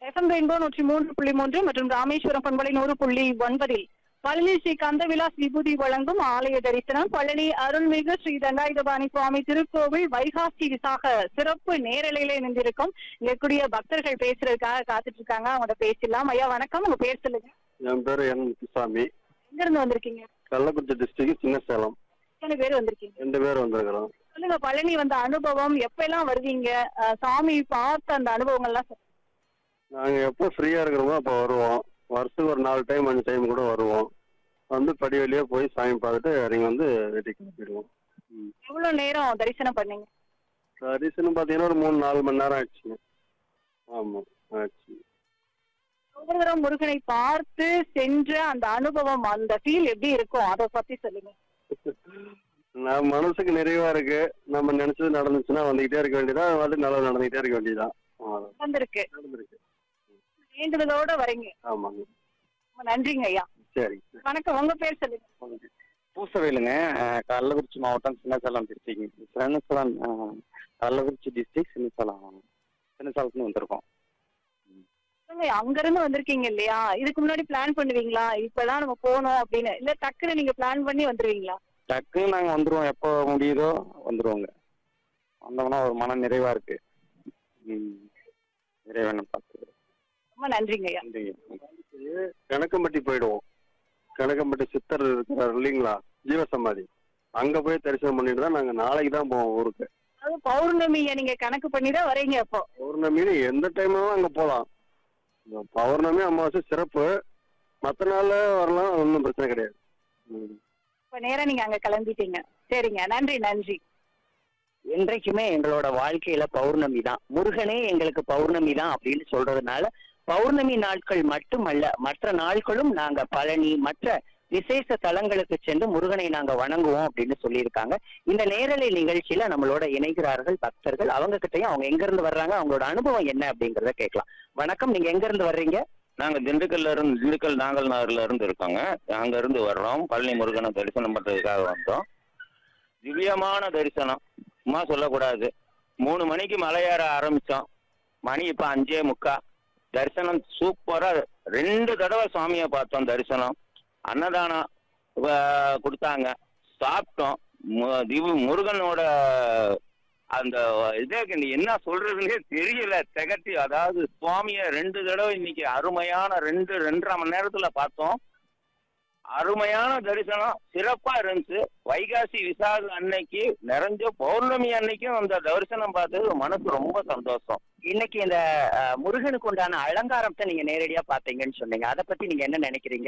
FM rainbow நூற்றி மூன்று புள்ளி மூன்று மற்றும் ராமேஸ்வரம் பண்பலை நூறு புள்ளி ஒன்பதில் பழனி ஸ்ரீ கந்தவிலாஸ் விபூதி வழங்கும் ஆலய தரிசனம் பழனி அருள்மிகு ஸ்ரீ தண்டாயுதபாணி சுவாமி திருக்கோவில் வைகாசி விசாக சிறப்பு நேரலையில இணைந்திருக்கும் இருக்கக்கூடிய பக்தர்கள் பேசுறதுக்காக காத்துட்டு இருக்காங்க அவங்களோட பேசலாம் ஐயா வணக்கம் உங்க பேர் சொல்லுங்க என் பேர் என் முத்துசாமி எங்க இருந்து வந்திருக்கீங்க கள்ளக்குறிச்சி டிஸ்ட்ரிக்ட் சின்ன சேலம் எத்தனை பேர் வந்திருக்கீங்க ரெண்டு பேர் வந்திருக்கிறோம் சொல்லுங்க பழனி வந்த அனுபவம் எப்ப எல்லாம் வருவீங்க அஹ், சாமி பார்த்த அந்த அனுபவங்கள்லாம் சொல்லுங்க. நாங்க எப்போ ஃப்ரீயா இருக்கிறோமோ அப்போ வருவோம் வருஷத்துக்கு ஒரு நாலு டைம் அஞ்சு டைம் கூட வருவோம் வந்து படி வழியா போய் சாமி பார்த்துட்டு இறங்கி வந்து வீட்டுக்கு கிளம்பிடுவோம் ம். எவ்வளவு நேரம் தரிசனம் பண்ணீங்க தரிசனம் பார்த்தீங்கன்னா ஒரு மூணு நாலு மணி நேரம் ஆச்சுங்க ஆமா ஆச்சு ஒவ்வொரு தடவை முருகனை பார்த்து சென்ற அந்த அனுபவம் அந்த ஃபீல் எப்படி இருக்கும் அதை பத்தி சொல்லுங்க நான் மனசுக்கு நிறைவா இருக்கு நம்ம நினைச்சது நடந்துச்சுன்னா வந்துகிட்டே இருக்க வேண்டியதா அது நல்லது நடந்துகிட்டே இருக்க வேண்டியதான் அவ்வளவுதான். வந்திருக்கு நடந்திருக்கு வேண்டுதலோட வரீங்க ஆமாங்க ரொம்ப நன்றிங்க ஐயா சரி வணக்கம் உங்க பேர் சொல்லுங்க பூசவேலுங்க அஹ், கள்ளக்குறிச்சி மாவட்டம் சின்னசேலம் டிஸ்ட்ரிக்ட் சின்னசேலம் அஹ், கள்ளக்குறிச்சி டிஸ்ட்ரிக்ட் சின்னசேலம் சின்னசேலத்துன்னு வந்திருக்கோம் சொல்லுங்க, அங்க இருந்து வந்திருக்கீங்க இல்லையா இதுக்கு முன்னாடி பிளான் பண்ணுவீங்களா இப்பதான் நம்ம போகணும் அப்படின்னு இல்ல டக்குன்னு நீங்க பிளான் பண்ணி வந்துருவீங்களா டக்குன்னு நாங்கள் வந்துருவோம் எப்போ முடியுதோ வந்துருவோங்க வந்தோம்னா ஒரு மன நிறைவா இருக்கு ம். இறைவனை பார்த்து ரொம்ப நன்றிங்க ஐயா நன்றி கணக்கம்பட்டி போயிடுவோம் கணக்கம்பட்டி சித்தர் இருக்கிறார் இல்லைங்களா ஜீவசமாதி அங்க போய் தரிசனம் பண்ணிட்டு தான் நாங்க நாளைக்கு தான் போவோம் ஊருக்கு அது பௌர்ணமிய நீங்க கணக்கு பண்ணி தான் வரீங்க அப்போ பௌர்ணமி எந்த டைம்னாலும் அங்க போகலாம் இந்த பௌர்ணமி அமாவாசை சிறப்பு மற்ற நாள்ல வரலாம் ஒன்றும் பிரச்சனை கிடையாது ம். இப்ப நேரா நீங்க அங்க கிளம்பிட்டீங்க சரிங்க நன்றி நன்றி என்றைக்குமே எங்களோட வாழ்க்கையில பௌர்ணமி தான் முருகனே எங்களுக்கு பௌர்ணமி தான் அப்படின்னு சொல்றதுனால பௌர்ணமி நாட்கள் மட்டுமல்ல மற்ற நாட்களும் நாங்க பழனி மற்ற விசேஷ தலங்களுக்கு சென்று முருகனை நாங்க வணங்குவோம் அப்படின்னு சொல்லியிருக்காங்க இந்த நேரலை நிகழ்ச்சியில நம்மளோட இணைகிறார்கள் பக்தர்கள் அவங்க கிட்டயும் அவங்க எங்க இருந்து வர்றாங்க அவங்களோட அனுபவம் என்ன அப்படிங்கறத கேட்கலாம் வணக்கம் நீங்க எங்க இருந்து வர்றீங்க நாங்க திண்டுக்கல்ல இருந்து திண்டுக்கல் நாங்கல் நகர்ல இருந்து இருக்கோங்க அங்க இருந்து வர்றோம் பழனி முருகனை தரிசனம் பண்றதுக்காக வந்தோம் திவ்யமான தரிசனம் சும்மா சொல்லக்கூடாது மூணு மணிக்கு மலையேற ஆரம்பிச்சோம் மணி இப்ப அஞ்சே முக்கா தரிசனம் சூப்பரா ரெண்டு தடவை சுவாமியை பார்த்தோம் தரிசனம் அன்னதானம் அஹ், கொடுத்தாங்க சாப்பிட்டோம் மு- திவு- முருகனோட அந்த இதே என்ன சொல்றதுன்னே தெரியல திகட்டி அதாவது சுவாமிய ரெண்டு தடவை இன்னைக்கு அருமையான ரெண்டு ரெண்டரை மணி நேரத்துல பார்த்தோம் அருமையான தரிசனம் சிறப்பா இருந்துச்சு வைகாசி விசாக அன்னைக்கு நிறைஞ்ச பௌர்ணமி அன்னைக்கும் அந்த தரிசனம் பார்த்தது மனசு ரொம்ப சந்தோஷம் இன்னைக்கு இந்த அஹ், முருகனுக்கு உண்டான அலங்காரத்தை நீங்க நேரடியா பாத்தீங்கன்னு சொன்னீங்க அதை பத்தி நீங்க என்ன நினைக்கிறீங்க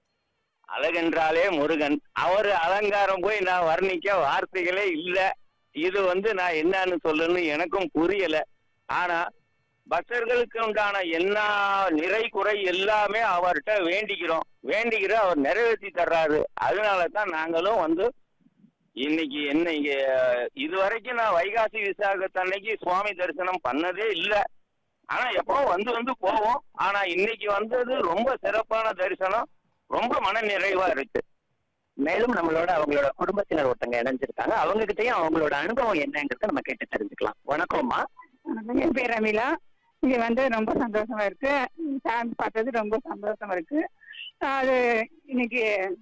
அழகென்றாலே முருகன் அவர் அலங்காரம் போய் நான் வர்ணிக்க வார்த்தைகளே இல்ல இது வந்து நான் என்னன்னு சொல்லணும்னு எனக்கும் புரியல ஆனா பக்தர்களுக்கு உண்டான என்ன நிறை குறை எல்லாமே அவர்கிட்ட வேண்டிக்கிறோம் வேண்டிக்கிற அவர் நிறைவேற்றி தர்றாரு அதனால தான் நாங்களும் வந்து இன்னைக்கு என்ன இங்க இது வரைக்கும் நான் வைகாசி விசாகத்தன்னைக்கு சுவாமி தரிசனம் பண்ணதே இல்லை ஆனா எப்பவும் வந்து வந்து போவோம் ஆனா இன்னைக்கு வந்தது ரொம்ப சிறப்பான தரிசனம் ரொம்ப மன நிறைவா இருக்கு மேலும் நம்மளோட அவங்களோட குடும்பத்தினர் ஒருத்தங்க இணைஞ்சிருக்காங்க அவங்க கிட்டயும் அவங்களோட அனுபவம் என்னங்கிறத நம்ம கேட்டு தெரிஞ்சுக்கலாம் வணக்கம்மா என் பேர் அமிலா இங்க வந்து ரொம்ப சந்தோஷமா இருக்கு சாமி பார்த்தது ரொம்ப சந்தோஷமா இருக்கு அது இன்னைக்கு